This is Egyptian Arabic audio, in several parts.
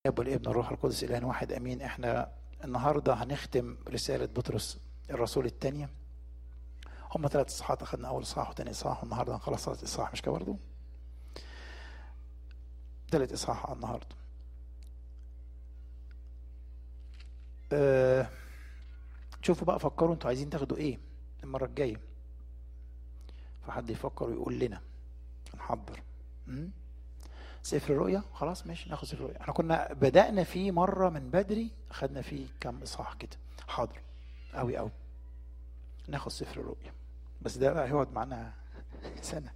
الاب والابن والروح القدس اله واحد امين احنا النهارده هنختم رساله بطرس الرسول الثانيه هم ثلاث اصحاحات اخذنا اول اصحاح وثاني اصحاح والنهارده هنخلص ثلاث اصحاح مش كده برضه؟ ثالث اصحاح النهارده أه شوفوا بقى فكروا انتوا عايزين تاخدوا ايه المره الجايه فحد يفكر ويقول لنا نحضر م? سفر الرؤيا خلاص ماشي ناخد سفر الرؤيا احنا كنا بدأنا فيه مرة من بدري خدنا فيه كام إصحاح كده حاضر أوي أوي ناخد سفر الرؤيا بس ده بقى هيقعد معانا سنة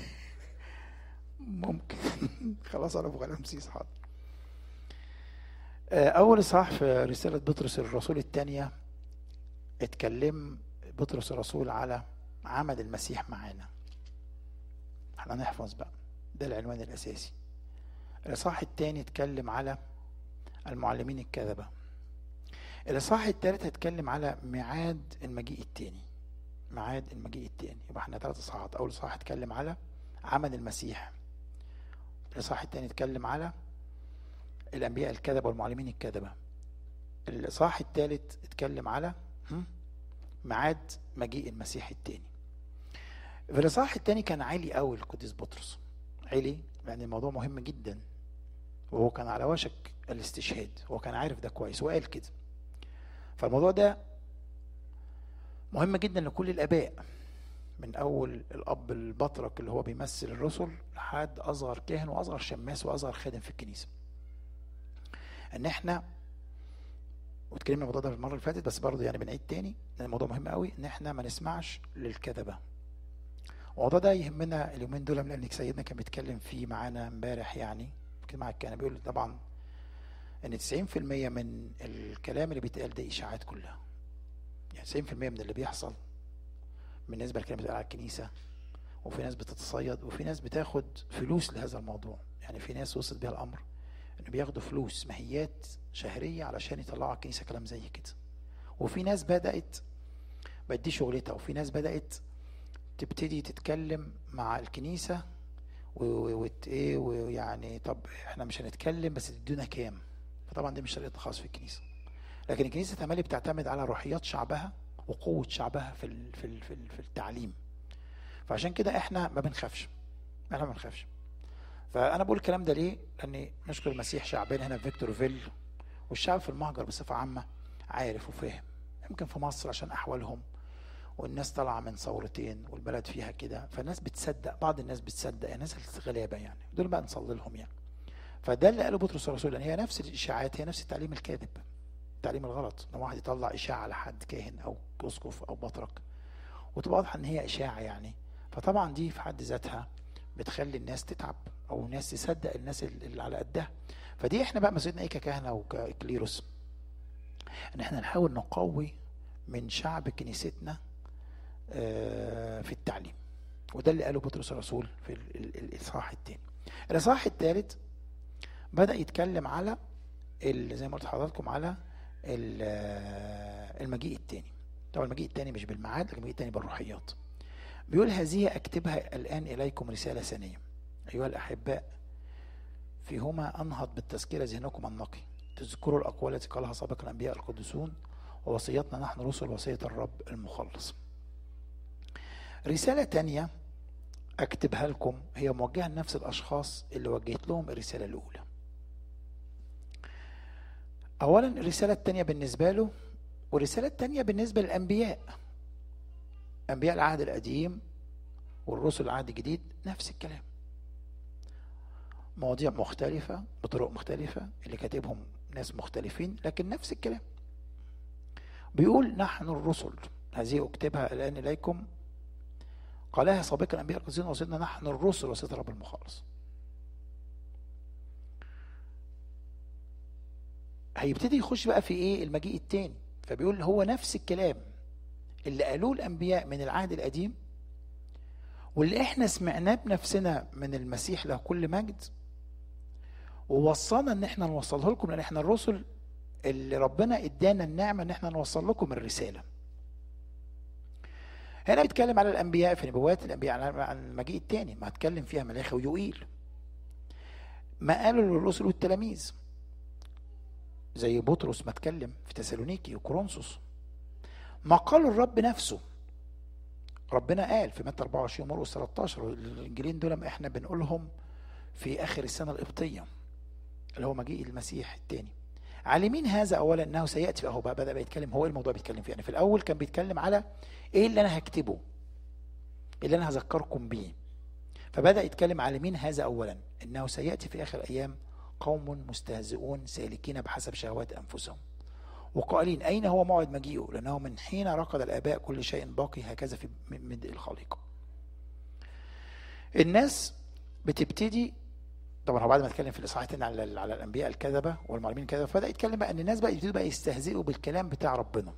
ممكن خلاص أنا أبو غلامسيس حاضر أول إصحاح في رسالة بطرس الرسول الثانية اتكلم بطرس الرسول على عمل المسيح معانا احنا نحفظ بقى ده العنوان الأساسي الإصحاح الثاني اتكلم على المعلمين الكذبة الإصحاح الثالث هيتكلم على ميعاد المجيء الثاني ميعاد المجيء الثاني يبقى احنا ثلاث إصحاحات أول إصحاح اتكلم على عمل المسيح الإصحاح الثاني اتكلم على الأنبياء الكذبة والمعلمين الكذبة الإصحاح الثالث اتكلم على ميعاد مجيء المسيح الثاني في الإصحاح الثاني كان عالي قوي القديس بطرس عالي لأن الموضوع مهم جدا وهو كان على وشك الاستشهاد هو كان عارف ده كويس وقال كده فالموضوع ده مهم جدا لكل الآباء من أول الأب البطرك اللي هو بيمثل الرسل لحد أصغر كاهن وأصغر شماس وأصغر خادم في الكنيسة إن إحنا واتكلمنا الموضوع ده المرة اللي فاتت بس برضه يعني بنعيد تاني لأن الموضوع مهم قوي إن إحنا ما نسمعش للكذبة الموضوع ده يهمنا اليومين دول لان سيدنا كان بيتكلم فيه معانا امبارح يعني مع كان بيقول طبعا ان 90% من الكلام اللي بيتقال ده اشاعات كلها يعني 90% من اللي بيحصل بالنسبه للكلام اللي بيتقال على الكنيسه وفي ناس بتتصيد وفي ناس بتاخد فلوس لهذا الموضوع يعني في ناس وصلت بيها الامر انه بياخدوا فلوس مهيات شهريه علشان يطلعوا على الكنيسه كلام زي كده وفي ناس بدات بدي شغلتها وفي ناس بدات تبتدي تتكلم مع الكنيسة وت ايه ويعني طب احنا مش هنتكلم بس تدونا كام فطبعا دي مش طريقتنا خالص في الكنيسة لكن الكنيسة تملي بتعتمد على روحيات شعبها وقوة شعبها في ال في ال في, ال في التعليم فعشان كده احنا ما بنخافش احنا ما بنخافش فانا بقول الكلام ده ليه لان نشكر المسيح شعبنا هنا في فيكتورفيل والشعب في المهجر بصفة عامة عارف وفاهم يمكن في مصر عشان احوالهم والناس طالعه من ثورتين والبلد فيها كده فالناس بتصدق بعض الناس بتصدق يعني ناس غلابه يعني دول بقى نصلي لهم يعني فده اللي قاله بطرس الرسول يعني هي نفس الاشاعات هي نفس التعليم الكاذب التعليم الغلط لما واحد يطلع اشاعه على حد كاهن او اسقف او بطرك وتبقى واضحه ان هي اشاعه يعني فطبعا دي في حد ذاتها بتخلي الناس تتعب او الناس تصدق الناس اللي على قدها فدي احنا بقى مسؤوليتنا ايه ككهنه وككليروس ان احنا نحاول نقوي من شعب كنيستنا في التعليم وده اللي قاله بطرس الرسول في الاصحاح الثاني الاصحاح الثالث بدا يتكلم على زي ما قلت لحضراتكم على المجيء الثاني طبعا المجيء الثاني مش بالميعاد لكن المجيء الثاني بالروحيات بيقول هذه اكتبها الان اليكم رساله ثانيه ايها الاحباء فيهما انهض بالتذكره ذهنكم النقي تذكروا الاقوال التي قالها سابقا الانبياء القدسون ووصيتنا نحن رسل وصيه الرب المخلص رسالة تانية أكتبها لكم هي موجهة لنفس الأشخاص اللي وجهت لهم الرسالة الأولى أولا الرسالة التانية بالنسبة له والرسالة التانية بالنسبة للأنبياء أنبياء العهد القديم والرسل العهد الجديد نفس الكلام مواضيع مختلفة بطرق مختلفة اللي كاتبهم ناس مختلفين لكن نفس الكلام بيقول نحن الرسل هذه أكتبها الآن إليكم قالها سابقا الانبياء القديسين وصلنا نحن الرسل وصيه رب المخلص هيبتدي يخش بقى في ايه المجيء التاني فبيقول هو نفس الكلام اللي قالوه الانبياء من العهد القديم واللي احنا سمعناه بنفسنا من المسيح له كل مجد ووصانا ان احنا نوصله لكم لان احنا الرسل اللي ربنا ادانا النعمه ان احنا نوصل لكم الرساله هنا بيتكلم على الانبياء في نبوات الانبياء عن المجيء الثاني ما هتكلم فيها ملاخي ويوئيل ما قالوا للرسل والتلاميذ زي بطرس ما اتكلم في تسالونيكي وكورنثوس ما قاله الرب نفسه ربنا قال في متى 24 مرقس 13 الانجيلين دول احنا بنقولهم في اخر السنه القبطيه اللي هو مجيء المسيح الثاني عالمين هذا اولا انه سياتي اهو بقى بدا بيتكلم هو ايه الموضوع بيتكلم فيه يعني في الاول كان بيتكلم على ايه اللي انا هكتبه اللي انا هذكركم بيه فبدا يتكلم عالمين هذا اولا انه سياتي في اخر الايام قوم مستهزئون سالكين بحسب شهوات انفسهم وقائلين اين هو موعد مجيئه لانه من حين رقد الاباء كل شيء باقي هكذا في مدء الخليقه الناس بتبتدي طبعا هو بعد ما اتكلم في الاصحاحات على على الانبياء الكذبه والمعلمين الكذبه فبدا يتكلم بقى ان الناس بقى يبتدوا بقى يستهزئوا بالكلام بتاع ربنا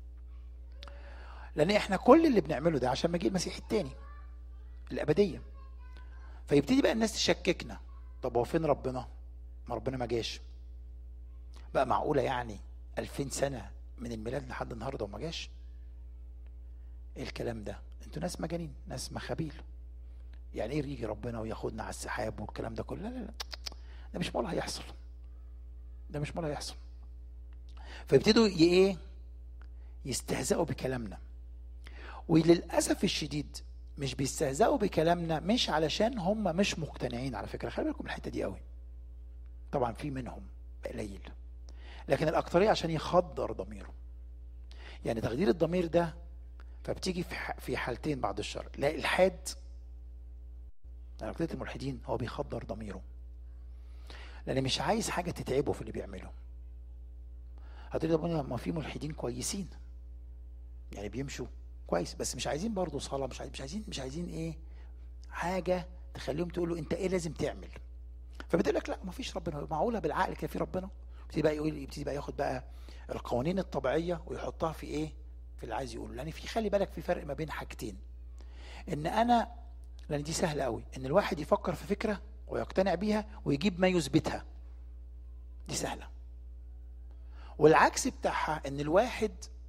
لان احنا كل اللي بنعمله ده عشان مجيء المسيح التاني الابديه فيبتدي بقى الناس تشككنا طب هو فين ربنا ما ربنا ما جاش بقى معقوله يعني 2000 سنه من الميلاد لحد النهارده وما جاش ايه الكلام ده انتوا ناس مجانين ناس مخابيل يعني ايه يجي ربنا وياخدنا على السحاب والكلام ده كله لا لا لا ده مش مال هيحصل ده مش مال هيحصل فيبتدوا ايه يستهزئوا بكلامنا وللاسف الشديد مش بيستهزئوا بكلامنا مش علشان هم مش مقتنعين على فكره خلي بالكم الحته دي قوي طبعا في منهم قليل لكن الاكثريه عشان يخدر ضميره يعني تخدير الضمير ده فبتيجي في في حالتين بعد الشر لا الحاد يعني عقيده الملحدين هو بيخدر ضميره لان مش عايز حاجه تتعبه في اللي بيعمله هتقولي طب ما في ملحدين كويسين يعني بيمشوا كويس بس مش عايزين برضه صلاه مش عايزين مش عايزين مش عايزين ايه حاجه تخليهم تقولوا انت ايه لازم تعمل فبتقول لك لا ما فيش ربنا معقوله بالعقل كده في ربنا يبتدي بقى يقول يبتدي بقى ياخد بقى القوانين الطبيعيه ويحطها في ايه في اللي عايز يقوله لان في خلي بالك في فرق ما بين حاجتين ان انا لان دي سهله قوي ان الواحد يفكر في فكره ويقتنع بيها ويجيب ما يثبتها دي سهله والعكس بتاعها ان الواحد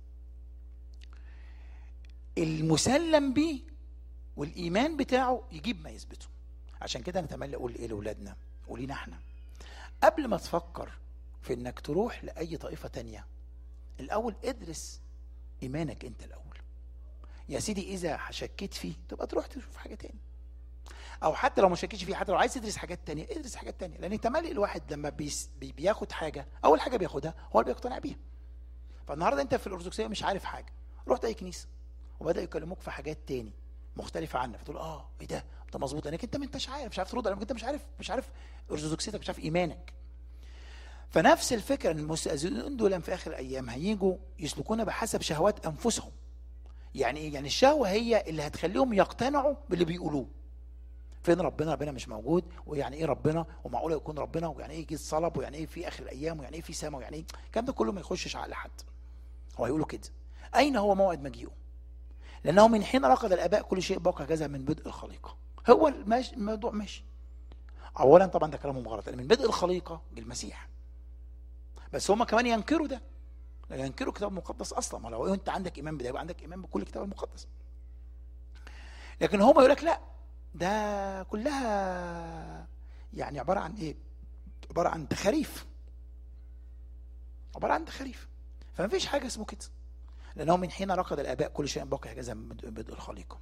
المسلم بيه والايمان بتاعه يجيب ما يثبته عشان كده نتمنى اقول ايه لاولادنا ولينا احنا قبل ما تفكر في انك تروح لاي طائفه تانية الاول ادرس ايمانك انت الاول يا سيدي اذا شكيت فيه تبقى تروح تشوف حاجه تاني او حتى لو ما شكيتش فيه حتى لو عايز تدرس حاجات تانية ادرس حاجات تانية لان تملي الواحد لما بيس بي بياخد حاجه اول حاجه بياخدها هو اللي بيقتنع بيها فالنهارده انت في الارثوذكسيه مش عارف حاجه رحت اي كنيسه وبدا يكلموك في حاجات تاني مختلفه عنك فتقول اه ايه ده ده مظبوط لانك انت ما انتش عارف مش عارف ترد لانك انت مش عارف مش عارف ارثوذكسيتك مش عارف ايمانك فنفس الفكره ان المستاذنون دول في اخر الايام هيجوا يسلكون بحسب شهوات انفسهم يعني ايه يعني الشهوه هي اللي هتخليهم يقتنعوا باللي بيقولوه فين ربنا ربنا مش موجود ويعني ايه ربنا ومعقوله يكون ربنا ويعني ايه جه الصلب ويعني ايه في اخر الايام ويعني ايه في سماء ويعني ايه الكلام ده كله ما يخشش عقل حد هو هيقولوا كده اين هو موعد مجيئه لانه من حين رقد الاباء كل شيء باقي كذا من بدء الخليقه هو الموضوع ماشي اولا طبعا ده كلامهم غلط لان من بدء الخليقه بالمسيح بس هم كمان ينكروا ده ينكروا الكتاب المقدس اصلا ما لو انت عندك ايمان بده يبقى عندك ايمان بكل الكتاب المقدس لكن هم يقول لك لا ده كلها يعني عباره عن ايه عباره عن تخاريف عباره عن تخاريف فما فيش حاجه اسمه كده لانه من حين رقد الاباء كل شيء باقي هكذا من بدء الخليقه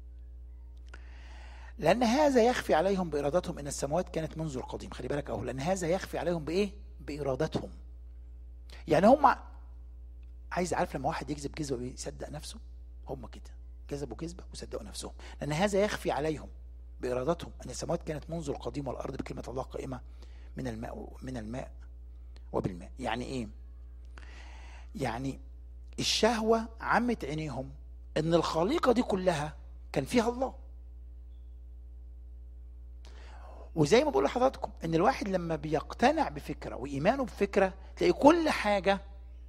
لان هذا يخفي عليهم بارادتهم ان السماوات كانت منذ القديم خلي بالك اهو لان هذا يخفي عليهم بايه بارادتهم يعني هم عايز عارف لما واحد يكذب كذبه ويصدق نفسه هم كده كذبوا كذبه وصدقوا نفسهم لان هذا يخفي عليهم بارادتهم ان السماوات كانت منذ القديم والارض بكلمه الله قائمه من الماء من الماء وبالماء يعني ايه يعني الشهوه عمت عينيهم ان الخليقه دي كلها كان فيها الله وزي ما بقول لحضراتكم ان الواحد لما بيقتنع بفكره وايمانه بفكره تلاقي كل حاجه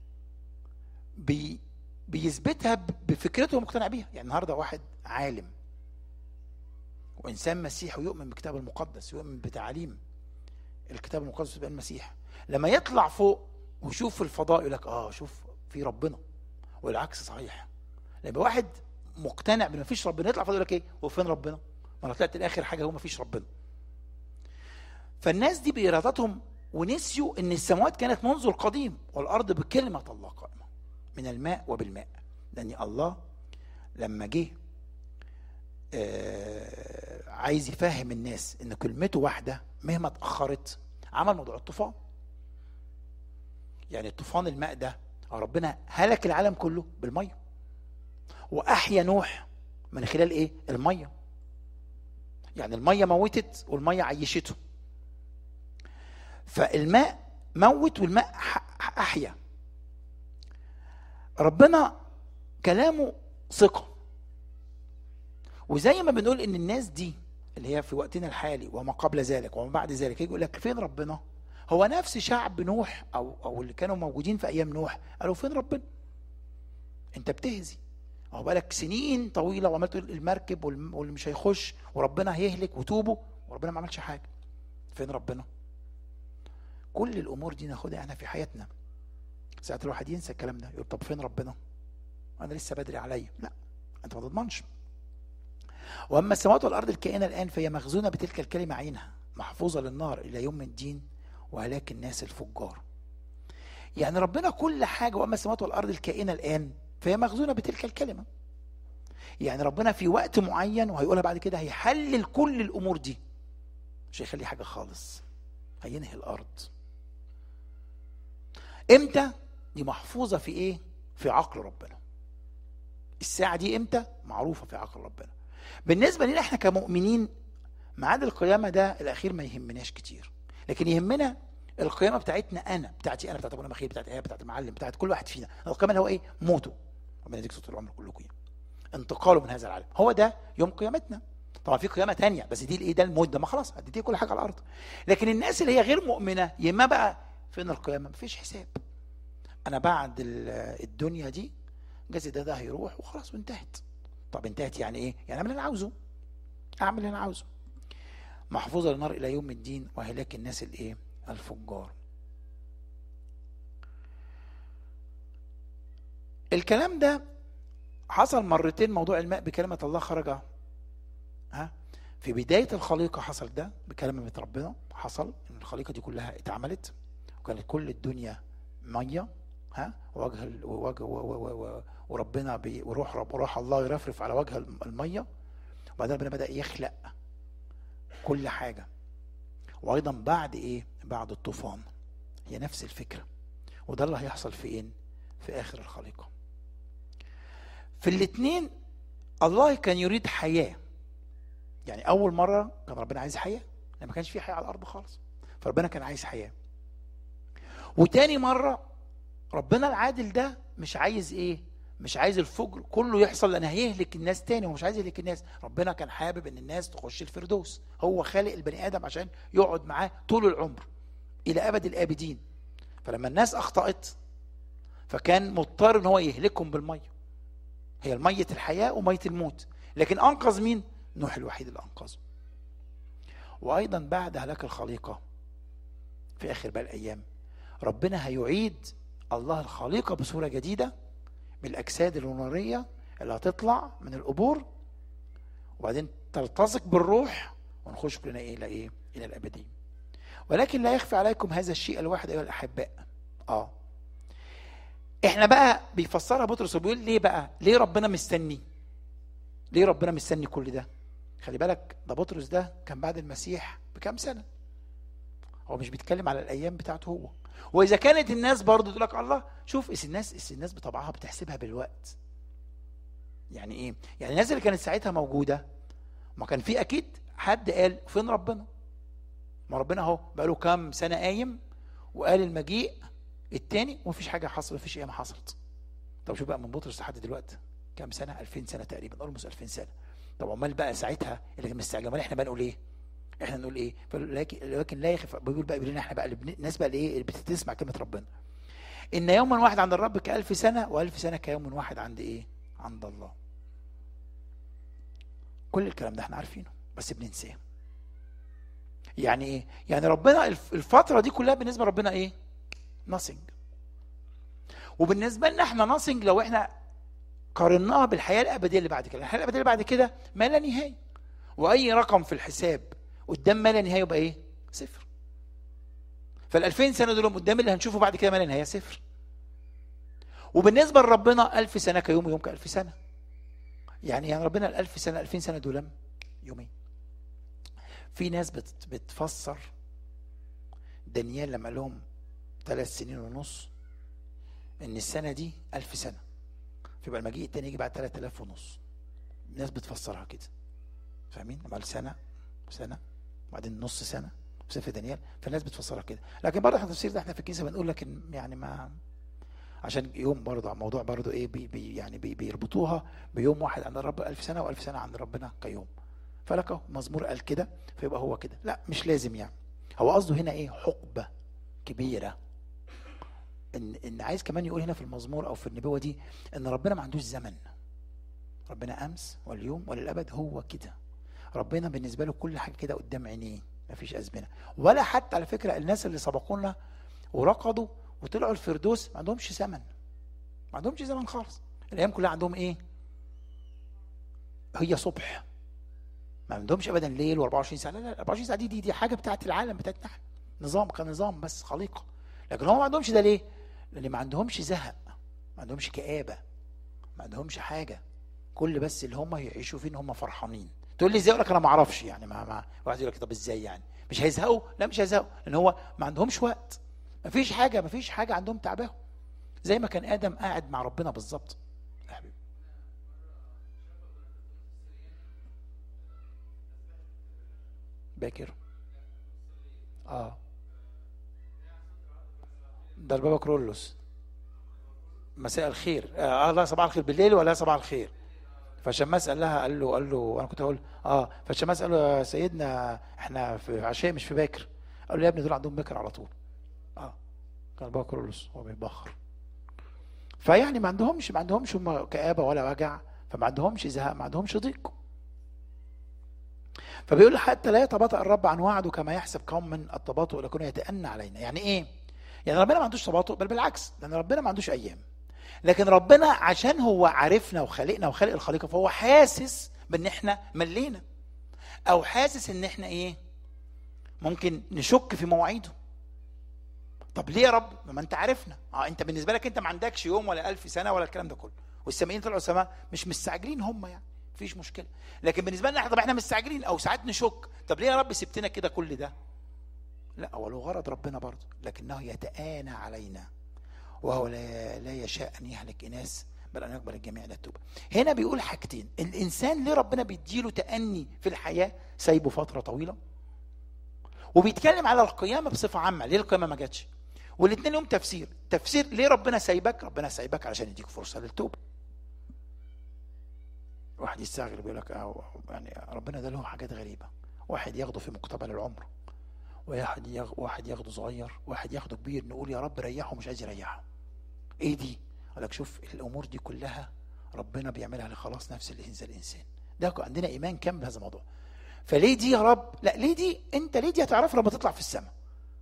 بي بيثبتها بفكرته ومقتنع بيها يعني النهارده واحد عالم وانسان مسيحي ويؤمن بالكتاب المقدس يؤمن بتعاليم الكتاب المقدس بين المسيح لما يطلع فوق ويشوف الفضاء يقول لك اه شوف في ربنا والعكس صحيح لما واحد مقتنع بان مفيش ربنا يطلع فوق يقول لك ايه هو فين ربنا ما انا طلعت الاخر حاجه هو مفيش ربنا فالناس دي بارادتهم ونسيوا ان السماوات كانت منذ القديم والارض بكلمه الله قائمه من الماء وبالماء لان الله لما جه آه، عايز يفهم الناس ان كلمته واحده مهما اتاخرت عمل موضوع الطوفان يعني الطوفان الماء ده ربنا هلك العالم كله بالميه واحيا نوح من خلال ايه الميه يعني الميه موتت والميه عيشته فالماء موت والماء ح- احيا ربنا كلامه ثقه وزي ما بنقول ان الناس دي اللي هي في وقتنا الحالي وما قبل ذلك وما بعد ذلك يجي يقول لك فين ربنا هو نفس شعب نوح او او اللي كانوا موجودين في ايام نوح قالوا فين ربنا انت بتهزي هو بقالك سنين طويله وعمال تقول المركب والم- واللي مش هيخش وربنا هيهلك وتوبوا وربنا ما عملش حاجه فين ربنا كل الامور دي ناخدها احنا في حياتنا ساعات الواحد ينسى الكلام ده يقول طب فين ربنا انا لسه بدري عليا لا انت ما تضمنش واما السماوات والارض الكائنه الان فهي مخزونه بتلك الكلمه عينها محفوظه للنار الى يوم الدين وهلاك الناس الفجار يعني ربنا كل حاجه واما السماوات والارض الكائنه الان فهي مخزونه بتلك الكلمه يعني ربنا في وقت معين وهيقولها بعد كده هيحلل كل الامور دي مش هيخلي حاجه خالص هينهي الارض امتى دي محفوظه في ايه في عقل ربنا الساعه دي امتى معروفه في عقل ربنا بالنسبه لنا احنا كمؤمنين ميعاد القيامه ده الاخير ما يهمناش كتير لكن يهمنا القيامه بتاعتنا انا بتاعتي انا بتاعت ابونا مخيل بتاعت ايه بتاعت المعلم بتاعت كل واحد فينا القيامه اللي هو ايه موته ربنا يديك صوت العمر كلكم يعني. انتقاله من هذا العالم هو ده يوم قيامتنا طبعا في قيامه تانية بس دي الايه ده الموت ده ما خلاص دي كل حاجه على الارض لكن الناس اللي هي غير مؤمنه يما بقى فين القيامه مفيش حساب انا بعد ال- الدنيا دي جسدي ده, ده هيروح وخلاص وانتهت طب انتهت يعني ايه يعني اعمل اللي انا عاوزه اعمل اللي انا عاوزه محفوظه للنار الى يوم الدين وهلاك الناس الايه الفجار الكلام ده حصل مرتين موضوع الماء بكلمة الله خرج ها في بداية الخليقة حصل ده بكلمة ربنا حصل ان الخليقة دي كلها اتعملت وكانت كل الدنيا مية ها وجه ال- ووجه و- و- و- و- وربنا بي وروح رب وروح الله يرفرف على وجه الم- المية وبعدين ربنا بدأ يخلق كل حاجة وأيضا بعد إيه؟ بعد الطوفان هي نفس الفكرة وده اللي هيحصل في إيه؟ في آخر الخليقة في الاتنين الله كان يريد حياة يعني أول مرة كان ربنا عايز حياة لما ما كانش في حياة على الأرض خالص فربنا كان عايز حياة وتاني مرة ربنا العادل ده مش عايز ايه مش عايز الفجر كله يحصل لان هيهلك الناس تاني ومش عايز يهلك الناس ربنا كان حابب ان الناس تخش الفردوس هو خالق البني ادم عشان يقعد معاه طول العمر الى ابد الابدين فلما الناس اخطات فكان مضطر ان هو يهلكهم بالميه هي الميه الحياه وميه الموت لكن انقذ مين نوح الوحيد اللي انقذه وايضا بعد هلاك الخليقه في اخر بقى الايام ربنا هيعيد الله الخليقه بصوره جديده بالاجساد النوريه اللي هتطلع من القبور وبعدين تلتصق بالروح ونخش كلنا ايه الى ايه الى الابديه ولكن لا يخفى عليكم هذا الشيء الواحد ايها الاحباء اه احنا بقى بيفسرها بطرس وبيقول ليه بقى ليه ربنا مستني ليه ربنا مستني كل ده خلي بالك ده بطرس ده كان بعد المسيح بكام سنه هو مش بيتكلم على الايام بتاعته هو واذا كانت الناس برضه تقول لك الله شوف اس الناس اس الناس بطبعها بتحسبها بالوقت يعني ايه يعني الناس اللي كانت ساعتها موجوده ما كان في اكيد حد قال فين ربنا ما ربنا اهو بقاله كام سنه قايم وقال المجيء التاني ومفيش حاجه حصلت مفيش ايام حصلت طب شوف بقى من بطرس لحد دلوقتي كام سنه 2000 سنه تقريبا اولموس 2000 سنه طب امال بقى ساعتها اللي كان مستعجل امال احنا بقى نقول ايه احنا نقول ايه لكن لكن لا يخف بيقول بقى بيقول لنا احنا بقى اللي بن- الناس بقى اللي ايه اللي بتسمع كلمه ربنا ان يوما واحد عند الرب كألف سنه والف سنه كيوم واحد عند ايه عند الله كل الكلام ده احنا عارفينه بس بننساه يعني ايه يعني ربنا الف- الفتره دي كلها بالنسبه لربنا ايه nothing وبالنسبه لنا احنا nothing لو احنا قارناها بالحياه الابديه اللي بعد كده الحياه الابديه اللي بعد كده ما لا نهايه واي رقم في الحساب قدام ما لا نهايه يبقى ايه صفر فال 2000 سنه دول قدام اللي هنشوفه بعد كده ما لا نهايه صفر وبالنسبه لربنا ألف سنه كيوم يوم كألف سنه يعني يعني ربنا الألف سنه 2000 سنه دول يومين في ناس بت بتفسر دانيال لما قال لهم ثلاث سنين ونص ان السنه دي ألف سنه فيبقى المجيء التاني يجي بعد 3000 ونص الناس بتفسرها كده فاهمين لما قال سنه وسنه وبعدين نص سنه في سفر دانيال فالناس بتفسرها كده لكن برضه احنا التفسير ده احنا في الكنيسه بنقول لك إن يعني ما عشان يوم برضه موضوع برضه ايه بي بي يعني بي بيربطوها بيوم واحد عند الرب ألف سنه وألف سنه عند ربنا كيوم فلك اهو مزمور قال كده فيبقى هو كده لا مش لازم يعني هو قصده هنا ايه حقبه كبيره ان ان عايز كمان يقول هنا في المزمور او في النبوه دي ان ربنا ما عندوش زمن ربنا امس واليوم وللابد هو كده ربنا بالنسبه له كل حاجه كده قدام عينيه مفيش ازمنه ولا حتى على فكره الناس اللي سبقونا ورقدوا وطلعوا الفردوس ما عندهمش زمن ما عندهمش زمن خالص الايام كلها عندهم ايه هي صبح ما عندهمش ابدا ليل و24 ساعه لا لا 24 ساعه دي دي دي حاجه بتاعت العالم بتاعتنا احنا نظام كنظام بس خليقه لكن هم ما عندهمش ده ليه؟ لان ما عندهمش زهق ما عندهمش كآبه ما عندهمش حاجه كل بس اللي هم يعيشوا فيه ان هم فرحانين تقول لي ازاي اقول لك انا ما اعرفش يعني ما, ما واحد يقول لك طب ازاي يعني مش هيزهقوا لا مش هيزهقوا لان هو ما عندهمش وقت ما فيش حاجه ما فيش حاجه عندهم تعباهم زي ما كان ادم قاعد مع ربنا بالظبط يا حبيبي باكر اه ده البابا كرولوس مساء الخير اه لا صباح الخير بالليل ولا صباح الخير فشماس قال لها قال له قال له انا كنت هقول اه فشماس قال له يا سيدنا احنا في عشاء مش في باكر قال له يا ابني دول عندهم باكر على طول اه كان البابا كرولوس هو بيبخر فيعني ما عندهمش ما عندهمش هم كآبة ولا وجع فما عندهمش زهق ما عندهمش ضيق فبيقول حتى لا يتباطأ الرب عن وعده كما يحسب قوم من التباطؤ لكونه يتأنى علينا يعني ايه يعني ربنا ما عندوش تباطؤ بل بالعكس لان ربنا ما عندوش ايام لكن ربنا عشان هو عارفنا وخلقنا وخلق الخليقه فهو حاسس بان احنا ملينا او حاسس ان احنا ايه ممكن نشك في مواعيده طب ليه يا رب ما انت عارفنا اه انت بالنسبه لك انت ما عندكش يوم ولا ألف سنه ولا الكلام ده كله والسامعين طلعوا السماء مش مستعجلين هم يعني مفيش مشكله لكن بالنسبه لنا احنا طب احنا مستعجلين او ساعات نشك طب ليه يا رب سبتنا كده كل ده لا هو له غرض ربنا برضه لكنه يتآنى علينا وهو لا, لا يشاء ان يهلك اناس بل ان يقبل الجميع الى التوبه هنا بيقول حاجتين الانسان ليه ربنا بيديله تأني في الحياه سايبه فتره طويله وبيتكلم على القيامه بصفه عامه ليه القيامه ما جاتش والاثنين لهم تفسير تفسير ليه ربنا سايبك ربنا سايبك علشان يديك فرصه للتوبه واحد يستغرب يقول لك اه يعني ربنا ده له حاجات غريبه واحد ياخده في مقتبل العمر واحد ياخ- واحد ياخده صغير واحد ياخده كبير نقول يا رب ريحه مش عايز يريحه ايه دي قال لك شوف الامور دي كلها ربنا بيعملها لخلاص نفس الانسان الانسان ده عندنا ايمان كامل بهذا الموضوع فليه دي يا رب لا ليه دي انت ليه دي هتعرفها لما تطلع في السماء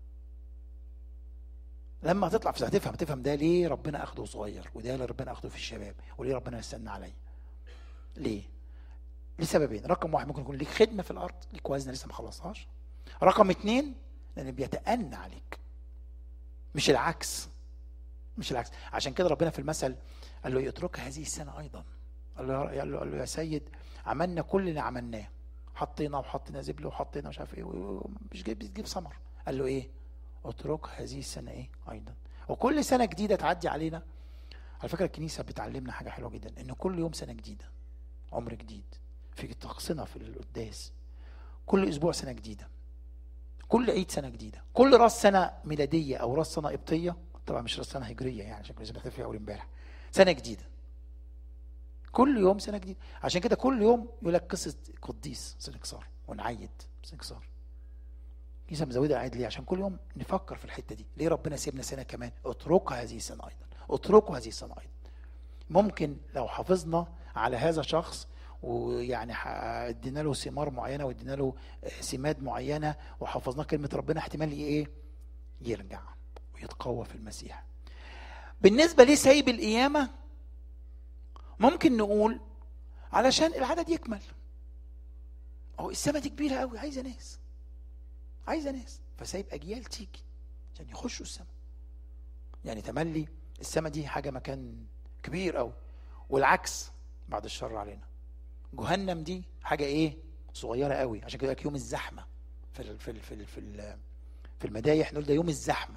لما تطلع في السماء تفهم تفهم ده ليه ربنا اخده صغير وده اللي ربنا اخده في الشباب وليه ربنا يستنى عليا ليه لسببين رقم واحد ممكن يكون ليك خدمه في الارض ليك وزنه لسه ما خلصهاش رقم اتنين لان بيتأنى عليك مش العكس مش العكس عشان كده ربنا في المثل قال له يترك هذه السنه ايضا قال له قال له, قال له يا سيد عملنا كل اللي عملناه حطينا وحطينا زبله وحطينا مش عارف ايه مش جايب بتجيب ثمر قال له ايه اترك هذه السنه ايه ايضا وكل سنه جديده تعدي علينا على فكره الكنيسه بتعلمنا حاجه حلوه جدا ان كل يوم سنه جديده عمر جديد في طقسنا في القداس كل اسبوع سنه جديده كل عيد سنه جديده كل راس سنه ميلاديه او راس سنه قبطيه طبعا مش راس سنه هجريه يعني عشان كنا بنحتفل فيها اول امبارح سنه جديده كل يوم سنه جديده عشان كده كل يوم يقول لك قصه قديس سنكسار ونعيد سنكسار كنيسه مزوده العيد ليه عشان كل يوم نفكر في الحته دي ليه ربنا سيبنا سنه كمان اتركوا هذه السنه ايضا اتركوا هذه السنه ايضا ممكن لو حافظنا على هذا الشخص ويعني ح- ادينا له ثمار معينه وادينا له سماد معينه وحفظناه كلمه ربنا احتمال ايه يرجع ويتقوى في المسيح بالنسبه ليه سايب القيامه ممكن نقول علشان العدد يكمل هو السما دي كبيره قوي عايزه ناس عايزه ناس فسايب اجيال تيجي عشان يخشوا السماء يعني تملي السماء دي حاجه مكان كبير قوي والعكس بعد الشر علينا جهنم دي حاجه ايه صغيره قوي عشان كده يوم الزحمه في ال في ال في ال في, ال في المدايح نقول ده يوم الزحمه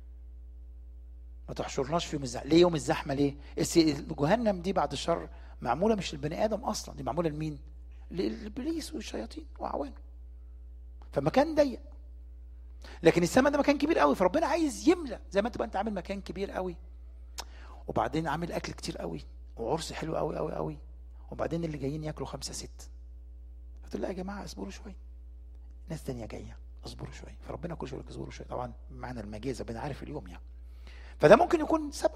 ما تحشرناش في يوم الزحمه ليه يوم الزحمه ليه جهنم دي بعد الشر معموله مش للبني ادم اصلا دي معموله لمين للابليس والشياطين واعوانه فمكان ضيق لكن السماء ده مكان كبير قوي فربنا عايز يملى زي ما انت بقى انت عامل مكان كبير قوي وبعدين عامل اكل كتير قوي وعرس حلو قوي قوي قوي وبعدين اللي جايين ياكلوا خمسه ست قلت له يا جماعه اصبروا شويه ناس تانية جايه اصبروا شويه فربنا كل شويه اصبروا شويه طبعا معنى المجاز ربنا عارف اليوم يعني فده ممكن يكون سبب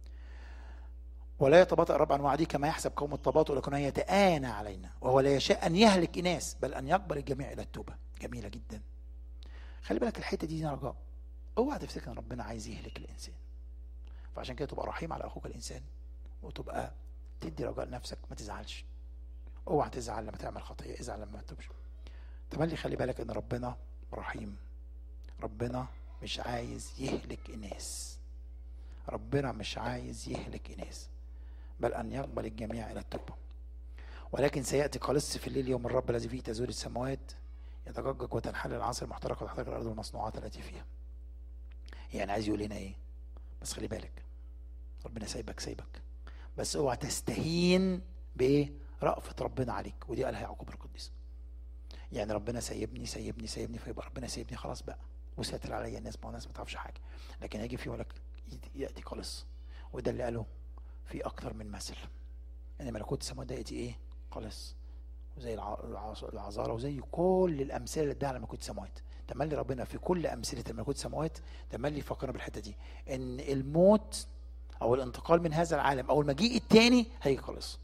ولا يتباطأ الرب عن وعده كما يحسب قوم التباطؤ لكنه يتآنى علينا وهو لا يشاء أن يهلك إناس بل أن يقبل الجميع إلى التوبة جميلة جدا خلي بالك الحتة دي, دي رجاء اوعى تفتكر ان ربنا عايز يهلك الانسان فعشان كده تبقى رحيم على اخوك الانسان وتبقى تدي رجاء لنفسك ما تزعلش اوعى تزعل لما تعمل خطيه ازعل لما ما تتوبش تملي خلي بالك ان ربنا رحيم ربنا مش عايز يهلك اناس ربنا مش عايز يهلك اناس بل ان يقبل الجميع الى التوبه ولكن سياتي قلص في الليل يوم الرب الذي فيه تزول السماوات يتججج وتنحل العناصر المحترقه وتحترق الارض والمصنوعات التي فيها يعني عايز يقول لنا ايه بس خلي بالك ربنا سايبك سايبك بس اوعى تستهين بايه رأفة ربنا عليك ودي قالها يعقوب القديس يعني ربنا سايبني سايبني سايبني فيبقى ربنا سايبني خلاص بقى وساتر عليا الناس ما الناس ما تعرفش حاجه لكن هيجي في لك ياتي قلص وده اللي قاله في اكتر من مثل ان ملكوت السماوات ده ياتي ايه قلص وزي العذارى وزي كل الامثله اللي اداها على ملكوت السماوات تملي ربنا في كل امثله ملكوت السماوات تملي يفكرنا بالحته دي ان الموت او الانتقال من هذا العالم او المجيء الثاني هيجي خالص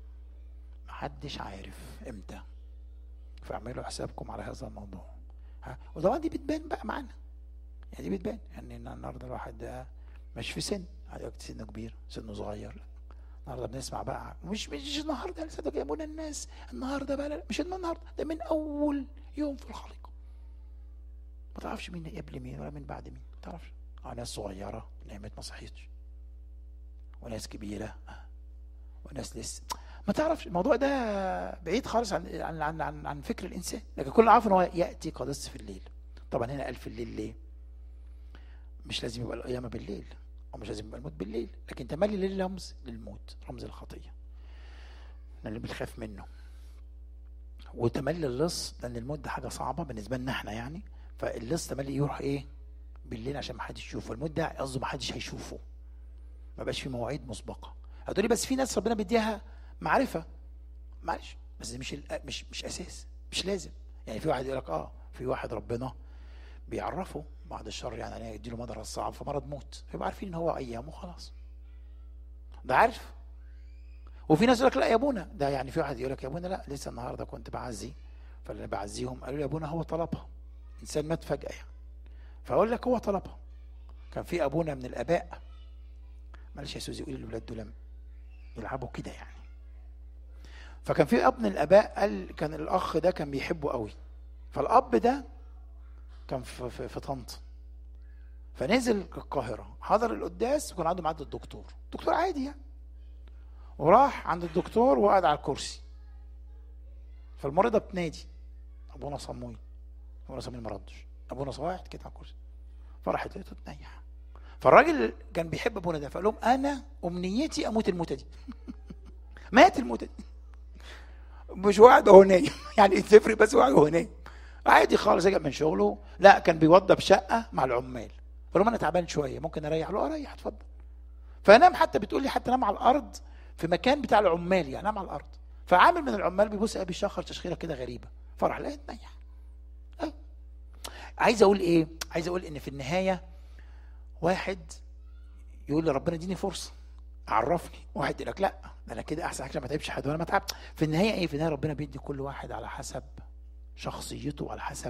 محدش عارف امتى فاعملوا حسابكم على هذا الموضوع ها وطبعا دي بتبان بقى معانا يعني دي بتبان يعني النهارده الواحد ده مش في سن سنه كبير سنه صغير لا النهارده بنسمع بقى مش مش النهارده لسه جايبونا الناس النهارده بقى لا مش النهارده ده من اول يوم في الخليقه ما تعرفش مين قبل مين ولا من بعد مين ما تعرفش اه ناس صغيره نامت ما صحيتش وناس كبيره وناس لسه ما تعرفش الموضوع ده بعيد خالص عن عن عن عن, عن فكر الانسان لكن كل عارف ان هو ياتي قدس في الليل طبعا هنا قال في الليل ليه مش لازم يبقى القيامه بالليل او مش لازم يبقى الموت بالليل لكن تملي الليل رمز للموت رمز الخطيه اللي بنخاف منه وتملي اللص لان الموت ده حاجه صعبه بالنسبه لنا احنا يعني فاللص تملي يروح ايه بالليل عشان ما حدش يشوفه الموت ده قصده ما حدش هيشوفه ما بقاش في مواعيد مسبقه هتقولي بس في ناس ربنا بيديها معرفه معلش بس مش مش مش اساس مش لازم يعني في واحد يقول لك اه في واحد ربنا بيعرفه بعد الشر يعني يدي له مرض صعب فمرض موت فيبقى عارفين ان هو ايامه خلاص ده عارف وفي ناس يقول لك لا يا ابونا ده يعني في واحد يقول لك يا ابونا لا لسه النهارده كنت بعزي فاللي بعزيهم قالوا لي يا ابونا هو طلبها انسان مات فجاه يعني فاقول لك هو طلبها كان في ابونا من الاباء معلش يا سوزي قولي للولاد دول يلعبوا كده يعني فكان في اب من الاباء قال كان الاخ ده كان بيحبه قوي فالاب ده كان في, في, في طنطا فنزل القاهرة حضر القداس وكان عنده ميعاد الدكتور دكتور عادي يعني وراح عند الدكتور وقعد على الكرسي فالمريضة بتنادي ابونا صموي ابونا صموي ما ردش ابونا صواعد كده على الكرسي فراحت لقيته تنيح فالراجل كان بيحب ابونا ده فقال لهم انا امنيتي اموت الموتة دي مات الموتة دي مش واحد وهو نايم يعني تفرق بس واحد وهو نايم عادي خالص رجع من شغله لا كان بيوضب شقه مع العمال قال لهم انا تعبان شويه ممكن اريح له اريح اتفضل فنام حتى بتقول لي حتى نام على الارض في مكان بتاع العمال يعني نام على الارض فعامل من العمال بيبص بيشخر تشخيره كده غريبه فرح لقيت نيح أه. عايز اقول ايه عايز اقول ان في النهايه واحد يقول لي ربنا اديني فرصه عرفني واحد يقول لك لا انا كده احسن حاجه ما تعبش حد ولا ما تعب في النهايه ايه في النهايه ربنا بيدي كل واحد على حسب شخصيته على حسب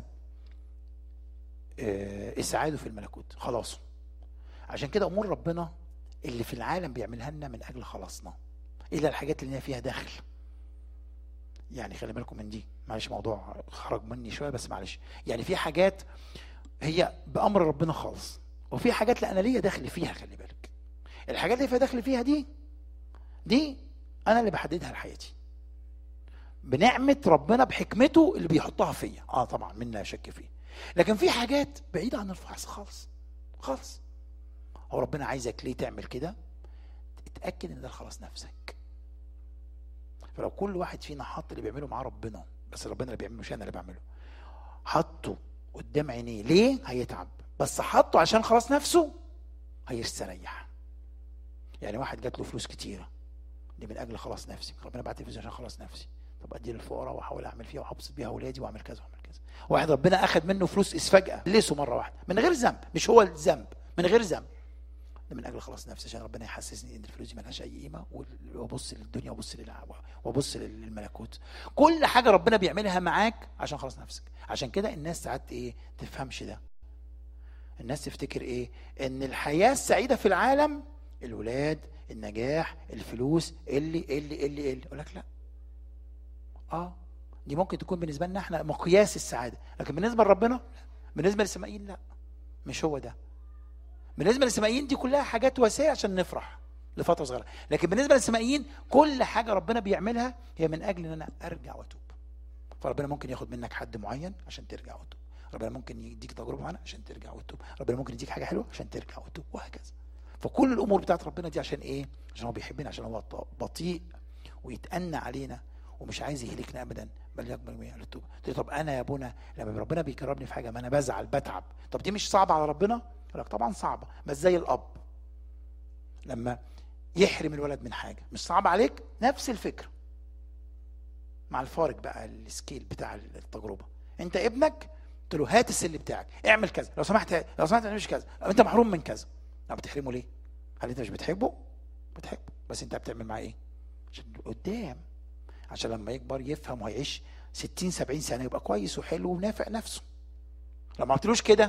اسعاده في الملكوت خلاصه عشان كده امور ربنا اللي في العالم بيعملها لنا من اجل خلاصنا الا الحاجات اللي فيها داخل يعني خلي بالكم من دي معلش موضوع خرج مني شويه بس معلش يعني في حاجات هي بامر ربنا خالص وفي حاجات لا انا ليا دخل فيها خلي بالك الحاجات اللي فيها دخل فيها دي دي انا اللي بحددها لحياتي بنعمه ربنا بحكمته اللي بيحطها فيا اه طبعا منا شك فيه لكن في حاجات بعيده عن الفحص خالص خالص هو ربنا عايزك ليه تعمل كده اتاكد ان ده خلاص نفسك فلو كل واحد فينا حط اللي بيعمله معاه ربنا بس ربنا اللي بيعمله مش انا اللي بعمله حطه قدام عينيه ليه هيتعب بس حطه عشان خلاص نفسه هيستريح يعني واحد جات له فلوس كتيره دي من اجل خلاص نفسي ربنا بعت لي فلوس عشان خلاص نفسي طب ادي للفقراء واحاول اعمل فيها وابسط بيها اولادي واعمل كذا واعمل كذا واحد ربنا اخذ منه فلوس اس فجاه لسه مره واحده من غير ذنب مش هو الذنب من غير ذنب ده من اجل خلاص نفسي عشان ربنا يحسسني ان الفلوس دي ملهاش اي قيمه وابص للدنيا وابص وابص للملكوت كل حاجه ربنا بيعملها معاك عشان خلاص نفسك عشان كده الناس ساعات ايه تفهمش ده الناس تفتكر ايه ان الحياه السعيده في العالم الولاد النجاح الفلوس اللي اللي اللي اللي اقول لك لا اه دي ممكن تكون بالنسبه لنا احنا مقياس السعاده لكن بالنسبه لربنا بالنسبه للسمائيين لا مش هو ده بالنسبه للسمائيين دي كلها حاجات وسائل عشان نفرح لفتره صغيره لكن بالنسبه للسمائيين كل حاجه ربنا بيعملها هي من اجل ان انا ارجع واتوب فربنا ممكن ياخد منك حد معين عشان ترجع وتوب ربنا ممكن يديك تجربه معينه عشان ترجع وتوب ربنا ممكن يديك حاجه حلوه عشان ترجع وتوب وهكذا فكل الامور بتاعت ربنا دي عشان ايه عشان هو بيحبنا عشان هو بطيء ويتأنى علينا ومش عايز يهلكنا ابدا بل يقبل من التوبه طب انا يا ابونا لما ربنا بيكرمني في حاجه ما انا بزعل بتعب طب دي مش صعبه على ربنا يقول لك طبعا صعبه بس زي الاب لما يحرم الولد من حاجه مش صعب عليك نفس الفكره مع الفارق بقى السكيل بتاع التجربه انت ابنك قلت له هات السل بتاعك اعمل كذا لو سمحت لو سمحت مش كذا انت محروم من كذا لا بتحرمه ليه هل انت مش بتحبه بتحبه بس انت بتعمل معاه ايه عشان قدام عشان لما يكبر يفهم ويعيش 60 70 سنه يبقى كويس وحلو ونافع نفسه لو ما عملتلوش كده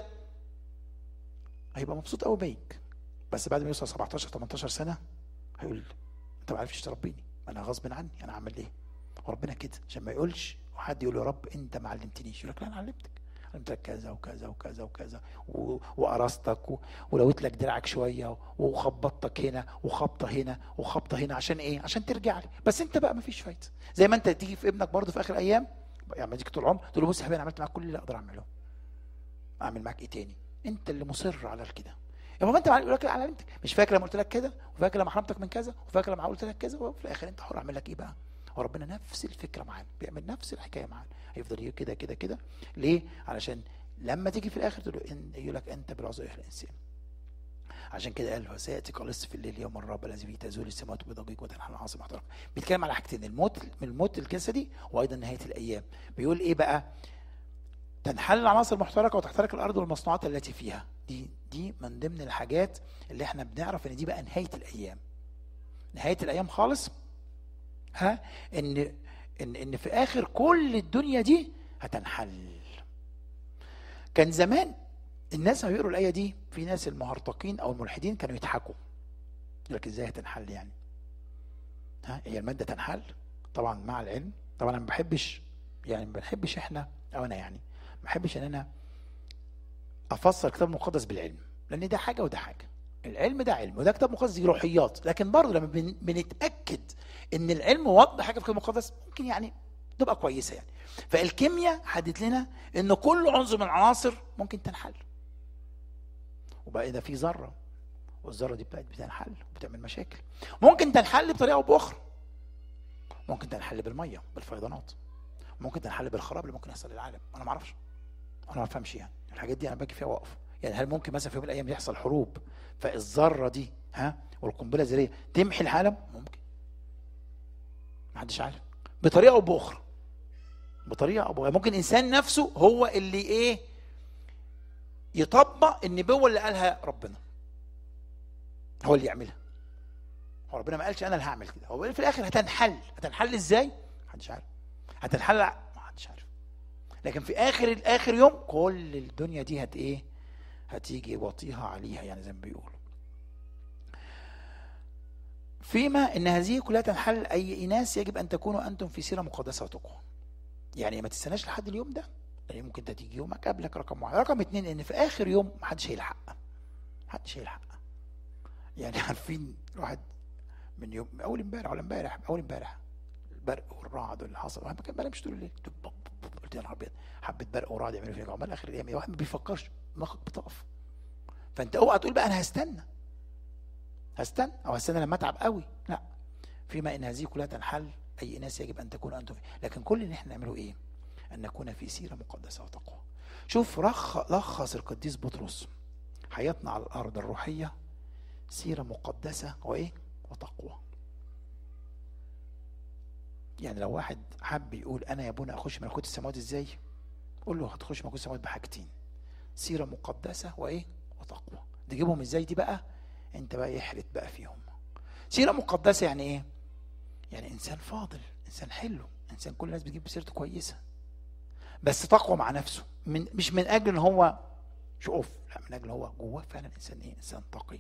هيبقى مبسوط قوي بيك بس بعد ما يوصل 17 18 سنه هيقول انت ما عرفتش تربيني انا غصب عني انا اعمل ايه وربنا كده عشان ما يقولش وحد يقول يا رب انت ما علمتنيش يقول لك لا انا علمتك علمتك كذا وكذا وكذا وكذا وقرصتك و... ولويت لك دراعك شويه وخبطتك هنا وخبطه هنا وخبطه هنا عشان ايه؟ عشان ترجع لي بس انت بقى ما فيش فايده زي ما انت تيجي في ابنك برضه في اخر ايام يعني تيجي طول العمر تقول له بص يا حبيبي انا عملت معاك كل اللي اقدر اعمله اعمل معاك ايه تاني؟ انت اللي مصر على كده يا بابا انت يقول لك على بنتك مش فاكر لما قلت لك كده وفاكر لما حرمتك من كذا وفاكر لما قلت لك كذا وفي الاخر انت حر اعمل لك ايه بقى؟ وربنا نفس الفكره معانا بيعمل نفس الحكايه معانا هيفضل كده كده كده ليه؟ علشان لما تيجي في الاخر تقول له إن يقول لك انت بالعذر الانسان عشان كده قال وسياتي قلص في الليل يوم الرب الذي فيه تزول السماوات بضجيج وتنحل العاصمه محترم بيتكلم على حاجتين الموت من الموت الجسدي وايضا نهايه الايام بيقول ايه بقى تنحل العناصر المحترقه وتحترق الارض والمصنوعات التي فيها دي دي من ضمن الحاجات اللي احنا بنعرف ان دي بقى نهايه الايام نهايه الايام خالص ها ان ان ان في اخر كل الدنيا دي هتنحل كان زمان الناس لما بيقروا الايه دي في ناس المهرطقين او الملحدين كانوا يضحكوا يقول لك ازاي هتنحل يعني ها هي الماده تنحل طبعا مع العلم طبعا انا ما بحبش يعني ما بنحبش احنا او انا يعني ما بحبش ان انا افسر كتاب مقدس بالعلم لان ده حاجه وده حاجه العلم ده علم وده كتاب مقدس دي روحيات لكن برضه لما بنتاكد ان العلم وضح حاجه في الكتاب المقدس ممكن يعني تبقى كويسه يعني فالكيمياء حددت لنا ان كل عنصر من العناصر ممكن تنحل وبقى ده في ذره والذره دي بقت بتنحل وبتعمل مشاكل ممكن تنحل بطريقه او باخرى ممكن تنحل بالميه بالفيضانات ممكن تنحل بالخراب اللي ممكن يحصل للعالم انا ما اعرفش انا ما افهمش يعني الحاجات دي انا باجي فيها واقف يعني هل ممكن مثلا في يوم من الايام يحصل حروب فالذره دي ها والقنبله الذريه تمحي العالم ممكن ما حدش عارف بطريقه او باخرى بطريقه او باخرى ممكن انسان نفسه هو اللي ايه يطبق النبوه اللي قالها ربنا هو اللي يعملها هو ربنا ما قالش انا اللي هعمل كده هو في الاخر هتنحل هتنحل ازاي محدش عارف هتنحل ما حدش عارف لكن في اخر اخر يوم كل الدنيا دي هت ايه هتيجي وطيها عليها يعني زي ما بيقولوا فيما ان هذه كلها تنحل اي اناس يجب ان تكونوا انتم في سيره مقدسه وتقوى يعني ما تستناش لحد اليوم ده يعني ممكن ده تيجي يومك قبلك رقم واحد رقم اتنين ان في اخر يوم محدش هيلحق محدش هيلحق يعني عارفين الواحد من يوم اول امبارح ولا امبارح اول امبارح البرق والرعد اللي حصل واحد ما كان بنامش طول الليل قلت يا نهار ابيض حبه برق ورعد يعملوا فيها عمال اخر الايام الواحد ما بيفكرش دماغك بتقف فانت اوعى تقول بقى انا هستنى هستنى او هستنى لما اتعب قوي لا فيما ان هذه كلها تنحل اي ناس يجب ان تكون انتم فيه لكن كل اللي احنا نعمله ايه ان نكون في سيره مقدسه وتقوى شوف رخ لخص القديس بطرس حياتنا على الارض الروحيه سيره مقدسه وايه وتقوى يعني لو واحد حب يقول انا يا ابونا اخش ملكوت السماوات ازاي قول له هتخش ملكوت السماوات بحاجتين سيره مقدسه وايه وتقوى تجيبهم ازاي دي بقى انت بقى يحرت بقى فيهم سيره مقدسه يعني ايه يعني انسان فاضل انسان حلو انسان كل الناس بتجيب سيرته كويسه بس تقوى مع نفسه من مش من اجل ان هو شوف لا من اجل هو جواه فعلا انسان ايه انسان تقي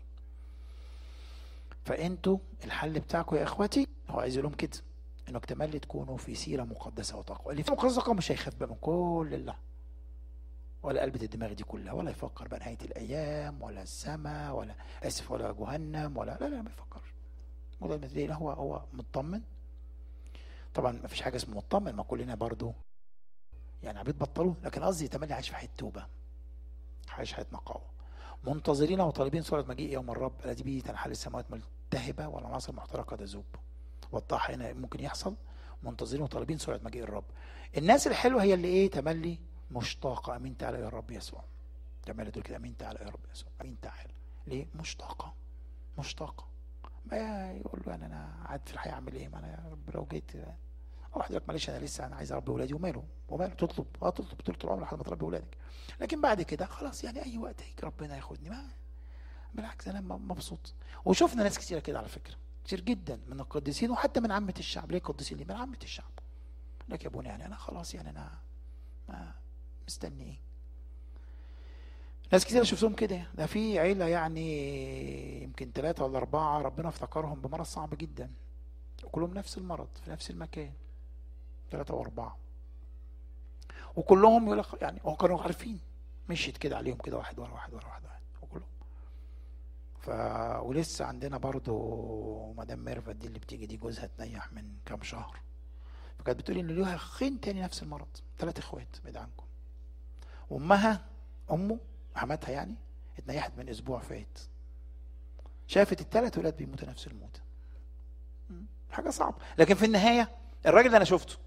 فانتوا الحل بتاعكم يا اخواتي هو عايز لهم كده انك تملي تكونوا في سيره مقدسه وتقوى اللي في مقدسه مش هيخاف بقى من كل الله ولا قلبة الدماغ دي كلها ولا يفكر بقى نهايه الايام ولا السماء ولا اسف ولا جهنم ولا لا لا ما يفكرش الموضوع المثالي هو هو مطمن طبعا ما فيش حاجه اسمه مطمن ما كلنا برضو يعني عبيد بطلوا لكن قصدي تملي عايش في حياه توبه عايش حياه نقاوه منتظرين وطالبين سرعه مجيء يوم الرب الذي به تنحل السماوات ملتهبه والعناصر محترقه تذوب والطاح هنا ممكن يحصل منتظرين وطالبين سرعه مجيء الرب الناس الحلوه هي اللي ايه تملي مشتاقه امين تعالى يا رب يسوع تملي تقول كده امين تعالى يا رب يسوع امين تعالى ليه مشتاقه مشتاقه ما يقول له يعني انا قاعد في الحياه اعمل ايه ما انا يا رب لو جيت واحد يقول لك معلش انا لسه انا عايز اربي ولادي وماله وماله تطلب اه تطلب طول العمر لحد ما تربي ولادك لكن بعد كده خلاص يعني اي وقت هيجي ربنا ياخدني ما بالعكس انا مبسوط وشفنا ناس كتيره كده على فكره كتير جدا من القديسين وحتى من عامه الشعب ليه قديسين ليه من عامه الشعب لك يا ابونا يعني انا خلاص يعني انا ما مستني ايه ناس كتير شفتهم كده ده في عيلة يعني يمكن ثلاثة ولا أربعة ربنا افتكرهم بمرض صعب جدا وكلهم نفس المرض في نفس المكان ثلاثة وأربعة وكلهم يقول لك يعني هو كانوا عارفين مشيت كده عليهم كده واحد ورا واحد ورا واحد واحد وكلهم ف ولسه عندنا برضو مدام ميرفت دي اللي بتيجي دي جوزها تنيح من كام شهر فكانت بتقولي ان ليها اخين تاني نفس المرض ثلاث اخوات بعيد عنكم وامها امه حماتها يعني اتنيحت من اسبوع فات شافت الثلاث ولاد بيموتوا نفس الموت حاجه صعبه لكن في النهايه الراجل ده انا شفته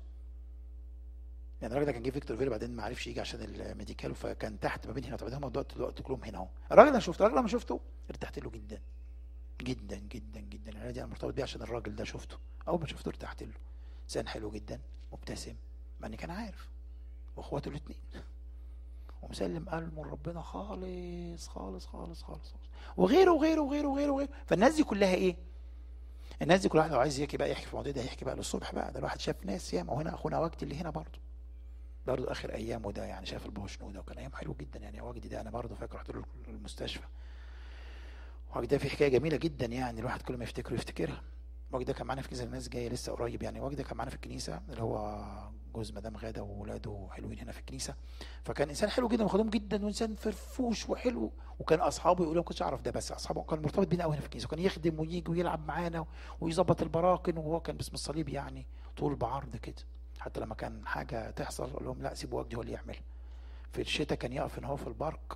يعني الراجل ده كان جه فيكتور فيلي بعدين ما عرفش يجي عشان الميديكال فكان تحت ما بين هنا وبعدين هم دلوقتي دلوقتي كلهم هنا اهو الراجل ده انا شفته الراجل لما شفته ارتحت له جدا جدا جدا جدا العيله دي انا مرتبط بيه عشان الراجل ده شفته اول ما شفته ارتحت له انسان حلو جدا مبتسم مع اني كان عارف واخواته الاثنين ومسلم قلبه لربنا خالص خالص خالص خالص وغيره وغيره وغيره وغيره وغيره فالناس دي كلها ايه؟ الناس دي كل واحد لو عايز يحكي بقى يحكي في المواضيع ده يحكي بقى للصبح بقى ده الواحد شاف ناس ياما وهنا اخونا وجدي اللي هنا برضه برضه اخر ايامه ده يعني شاف البابا شنوده وكان ايام حلو جدا يعني وجدي ده انا برضه فاكر رحت له المستشفى وجدي ده في حكايه جميله جدا يعني الواحد كل ما يفتكره يفتكرها وجدي ده كان معانا في كنيسه الناس جايه لسه قريب يعني وجدي كان معانا في الكنيسه اللي هو جوز مدام غاده واولاده حلوين هنا في الكنيسه فكان انسان حلو جدا وخدوم جدا وانسان فرفوش وحلو وكان اصحابه يقولوا ما كنتش اعرف ده بس اصحابه كان مرتبط بينا قوي هنا في الكنيسه وكان يخدم ويجي ويلعب معانا ويظبط البراكن وهو كان باسم الصليب يعني طول بعرض كده حتى لما كان حاجه تحصل اقول لهم لا سيبوا وجدي هو اللي يعملها في الشتاء كان يقف ان هو في البارك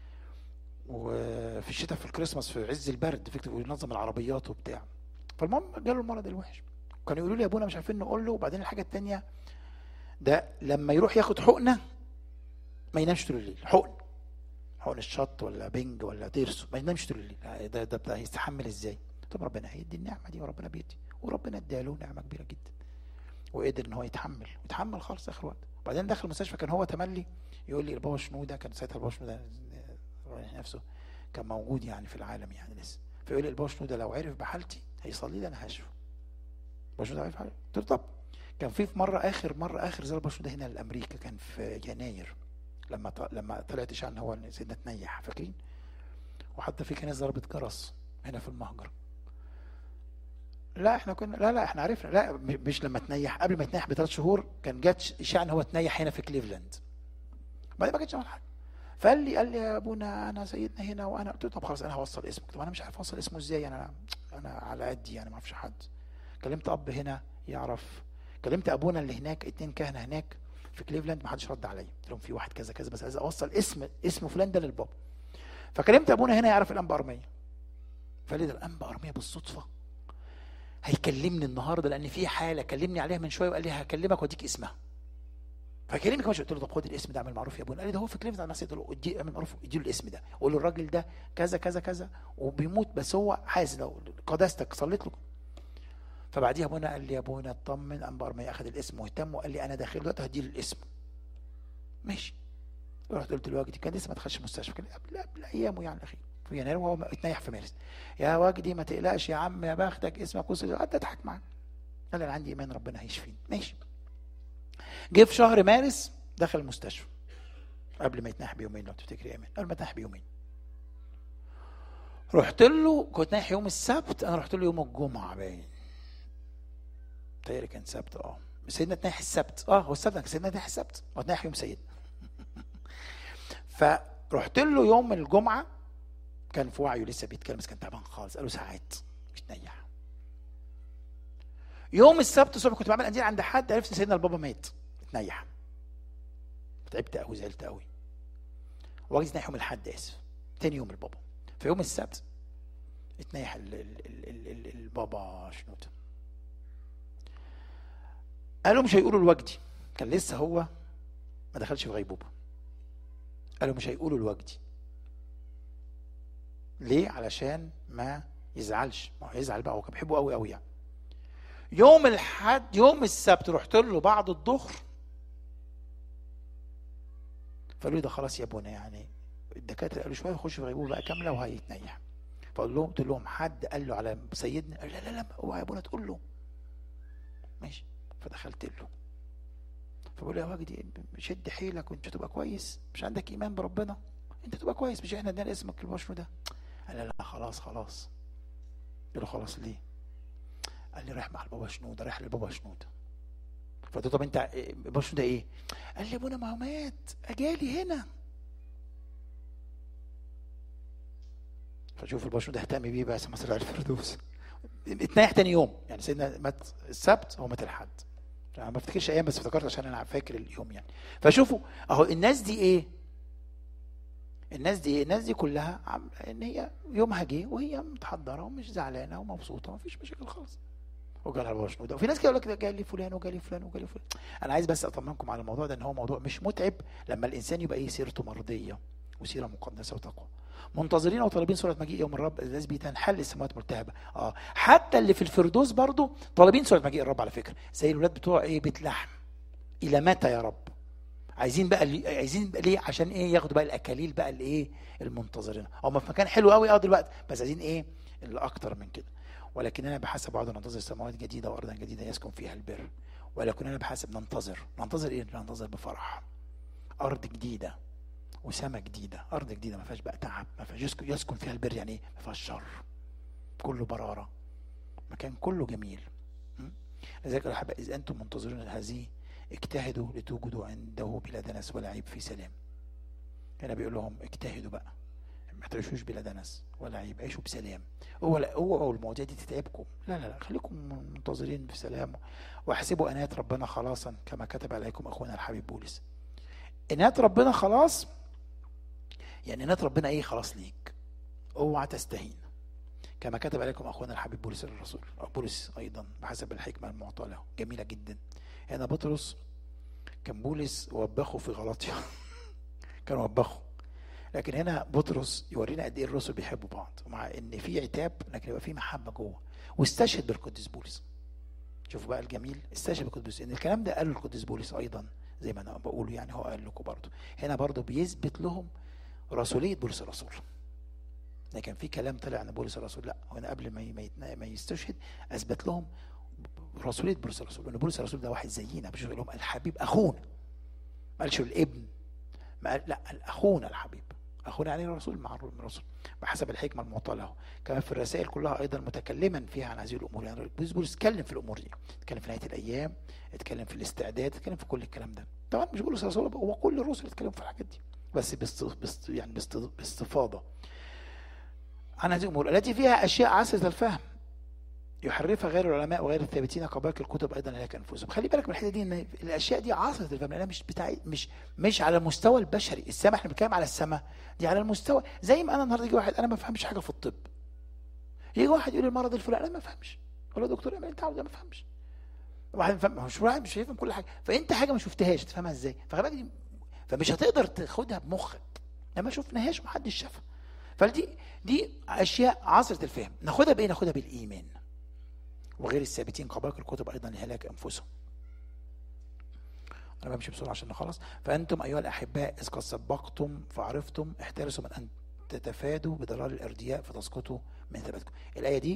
وفي الشتاء في الكريسماس في عز البرد فكرة وينظم العربيات وبتاع فالمهم جاله المرض الوحش كانوا يقولوا لي يا ابونا مش عارفين نقول له وبعدين الحاجه الثانيه ده لما يروح ياخد حقنه ما ينامش طول الليل حقن حقن الشط ولا بنج ولا ترسو ما ينامش طول الليل ده ده, ده هيستحمل ازاي طب ربنا هيدي النعمه دي وربنا بيدي وربنا اداله نعمه كبيره جدا وقدر ان هو يتحمل ويتحمل خالص اخر وقت بعدين دخل المستشفى كان هو تملي يقول لي البابا شنوده كان ساعتها البابا شنوده نفسه كان موجود يعني في العالم يعني لسه فيقول لي البابا شنوده لو عرف بحالتي هيصلي لي انا هشفى البابا شنوده عارف حاجه قلت له طب كان في في مره اخر مره اخر زي البابا شنوده هنا لامريكا كان في يناير لما ط... لما طلعت اشاعه ان هو سيدنا تنيح فاكرين وحتى في كنيسه ضربت جرس هنا في المهجر لا احنا كنا لا لا احنا عرفنا لا مش لما تنيح قبل ما تنيح بثلاث شهور كان جات اشاعه ان هو تنيح هنا في كليفلاند بعدين ما كانش عمل حاجه فقال لي قال لي يا ابونا انا سيدنا هنا وانا قلت له طب خلاص انا هوصل اسمك طب انا مش عارف اوصل اسمه ازاي انا انا على قدي يعني ما اعرفش حد كلمت اب هنا يعرف كلمت ابونا اللي هناك اتنين كهنه هناك في كليفلاند ما حدش رد عليا قلت لهم في واحد كذا كذا بس عايز اوصل اسم اسم فلان ده للبابا فكلمت ابونا هنا يعرف الانبا ارميه فقال لي ده الانبا ارميه بالصدفه هيكلمني النهارده لان في حاله كلمني عليها من شويه وقال لي هكلمك واديك اسمها فكلمني كمان قلت له طب خد الاسم ده اعمل معروف يا ابونا قال لي ده هو في كليفلاند على قلت له ادي اعمل معروف ادي له الاسم ده قول له الراجل ده كذا كذا كذا وبيموت بس هو حاسس لو قداستك صليت له فبعديها ابونا قال لي يا ابونا اطمن انبا ارميه اخذ الاسم واهتم وقال لي انا داخل دلوقتي هدي له الاسم ماشي رحت قلت له وجدي كان لسه ما دخلش المستشفى كان قبل قبل ايامه يعني الاخير في يناير وهو اتنيح في مارس يا وجدي ما تقلقش يا عم يا بختك اسمك وصل قعدت اضحك معاه قال لي انا عندي ايمان ربنا هيشفيني ماشي جه في شهر مارس دخل المستشفى قبل ما يتنح بيومين لو تفتكري ايمان قبل ما يتنح بيومين رحت له كنت نايح يوم السبت انا رحت له يوم الجمعه باين تهيألي كان سبت اه سيدنا تناح السبت اه هو السبت سيدنا تناح السبت هو تناح يوم سيدنا فرحت له يوم الجمعه كان في وعيه لسه بيتكلم بس كان تعبان خالص قالوا ساعات مش نيح يوم السبت الصبح كنت بعمل قنديل عند حد عرفت سيدنا البابا مات اتنيح تعبت قوي زعلت قوي واجي اتنيح يوم الاحد اسف تاني يوم البابا في يوم السبت اتنيح ال ال ال ال ال البابا شنوده قالوا مش هيقولوا الوجدي كان لسه هو ما دخلش في غيبوبه قالوا مش هيقولوا الوجدي ليه علشان ما يزعلش ما هو يزعل بقى هو كان بيحبه قوي قوي يعني يوم الحد يوم السبت رحت له بعد الظهر فقالوا لي ده خلاص يا ابونا يعني الدكاتره قالوا شويه يخش في غيبوبه بقى كامله وهيتنيح فقال لهم قلت لهم حد قال له على سيدنا قال لا لا لا هو يا ابونا تقول له ماشي فدخلت له فبقول له يا واجدي شد حيلك وانت تبقى كويس مش عندك ايمان بربنا انت تبقى كويس مش احنا ادينا اسمك البشر ده قال لا لا خلاص خلاص قلت له خلاص ليه قال لي رايح مع البابا شنودة رايح للبابا شنودة فقلت له طب انت بابا شنودة ايه قال لي ابونا ما هو مات اجالي هنا فشوف البابا شنودة اهتم بيه بقى مصر الفردوس اتنيح تاني يوم يعني سيدنا مات السبت هو مات الحد انا ما افتكرش ايام بس افتكرت عشان انا فاكر اليوم يعني فشوفوا اهو الناس دي ايه الناس دي ايه الناس دي كلها عم ان هي يومها جه وهي متحضره ومش زعلانه ومبسوطه ومفيش مشاكل خالص وجالها البابا شنودة وفي ناس كده يقول لك ده جالي فلان وجالي فلان وجالي فلان انا عايز بس اطمنكم على الموضوع ده ان هو موضوع مش متعب لما الانسان يبقى ايه سيرته مرضيه وسيره مقدسه وتقوى منتظرين وطالبين سوره مجيء يوم الرب الناس بتنحل السماوات ملتهبه اه حتى اللي في الفردوس برضو طالبين سوره مجيء الرب على فكره زي الولاد بتوع ايه بيت لحم الى متى يا رب عايزين بقى اللي عايزين بقى ليه عشان ايه ياخدوا بقى الاكاليل بقى الايه المنتظرين هم في مكان حلو قوي اه دلوقتي بس عايزين ايه اللي اكتر من كده ولكننا بحسب وعد ننتظر سماوات جديده وارضا جديده يسكن فيها البر ولكننا بحسب ننتظر ننتظر ايه ننتظر بفرح ارض جديده وسماء جديده ارض جديده ما فيهاش بقى تعب ما فيهاش يسكن, يسكن فيها البر يعني ايه ما فيهاش شر كله براره مكان كله جميل لذلك يا احبائي اذا انتم منتظرون هذه اجتهدوا لتوجدوا عنده بلا دنس ولا عيب في سلام هنا بيقول لهم اجتهدوا بقى ما تعيشوش بلا دنس ولا عيب عيشوا بسلام هو لا هو المواضيع دي تتعبكم لا لا لا خليكم منتظرين بسلام واحسبوا انات ربنا خلاصا كما كتب عليكم اخونا الحبيب بولس انات ربنا خلاص يعني انات ربنا ايه خلاص ليك اوعى تستهين كما كتب عليكم اخونا الحبيب بولس الرسول او بولس ايضا بحسب الحكمه المعطاه له جميله جدا هنا بطرس كان بولس وبخه في غلطية كان وبخه لكن هنا بطرس يورينا قد ايه الرسل بيحبوا بعض ومع ان في عتاب لكن يبقى في محبه جوه واستشهد بالقديس بولس شوفوا بقى الجميل استشهد بالقديس بولس ان الكلام ده قاله القديس بولس ايضا زي ما انا بقول يعني هو قال لكم برضه هنا برضه بيثبت لهم رسوليه بولس الرسول لكن في كلام طلع عن بولس الرسول لا هنا قبل ما ما يستشهد اثبت لهم رسوليه بولس الرسول ان بولس الرسول ده واحد زينا مش يقول لهم الحبيب اخونا ما قالش الابن ما قال لا اخونا الحبيب اخونا يعني الرسول مع الرسول بحسب الحكمه المعطاه له كما في الرسائل كلها ايضا متكلما فيها عن هذه الامور يعني بولس اتكلم في الامور دي اتكلم في نهايه الايام اتكلم في الاستعداد اتكلم في كل الكلام ده طبعا مش بولس الرسول هو كل الرسل اتكلموا في الحاجات دي بس باست... باست... يعني باست... باستفاضه عن هذه الامور التي فيها اشياء عسره الفهم يحرفها غير العلماء وغير الثابتين كباقي الكتب ايضا هلاك انفسهم خلي بالك من الحته دي ان الاشياء دي عصره الفهم لانها مش بتاع مش مش على المستوى البشري السماء احنا بنتكلم على السماء دي على المستوى زي ما انا النهارده يجي واحد انا ما بفهمش حاجه في الطب يجي واحد يقول لي المرض الفلاني انا ما بفهمش اقول له يا دكتور اعمل انت عاوز أنا ما بفهمش واحد فهم مش واحد مش هيفهم كل حاجه فانت حاجه ما شفتهاش تفهمها ازاي فخلي بالك دي فمش هتقدر تاخدها بمخك لما شفناهاش محدش شافها فدي دي اشياء عصره الفهم ناخدها بايه ناخدها بالايمان وغير الثابتين كباقي الكتب ايضا لهلاك انفسهم انا بمشي بسرعه عشان نخلص فانتم ايها الاحباء اذ قد سبقتم فعرفتم احترسوا من ان تتفادوا بضلال الاردياء فتسقطوا من ثباتكم الايه دي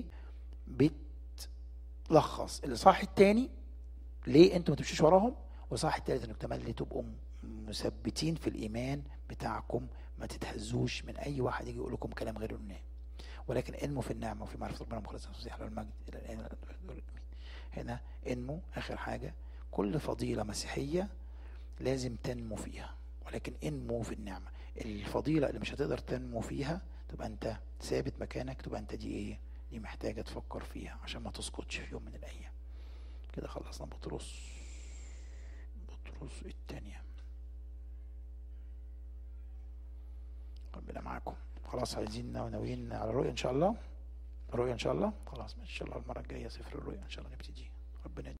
بتلخص الاصحاح الثاني ليه انتم ما تمشوش وراهم والاصحاح الثالث انكم تملي تبقوا مثبتين في الايمان بتاعكم ما تتهزوش من اي واحد يجي يقول لكم كلام غير النعم ولكن انموا في النعمه وفي معرفه ربنا مخلصا تصيح له المجد الى الان هنا انموا اخر حاجه كل فضيله مسيحيه لازم تنمو فيها ولكن انمو في النعمه الفضيله اللي مش هتقدر تنمو فيها تبقى انت ثابت مكانك تبقى انت دي ايه دي محتاجه تفكر فيها عشان ما تسقطش في يوم من الايام كده خلصنا بطرس بطرس الثانيه ربنا معاكم خلاص عايزين ناويين على الرؤية إن شاء الله الرؤية إن شاء الله خلاص إن شاء الله المرة الجاية سفر الرؤية إن شاء الله نبتدي ربنا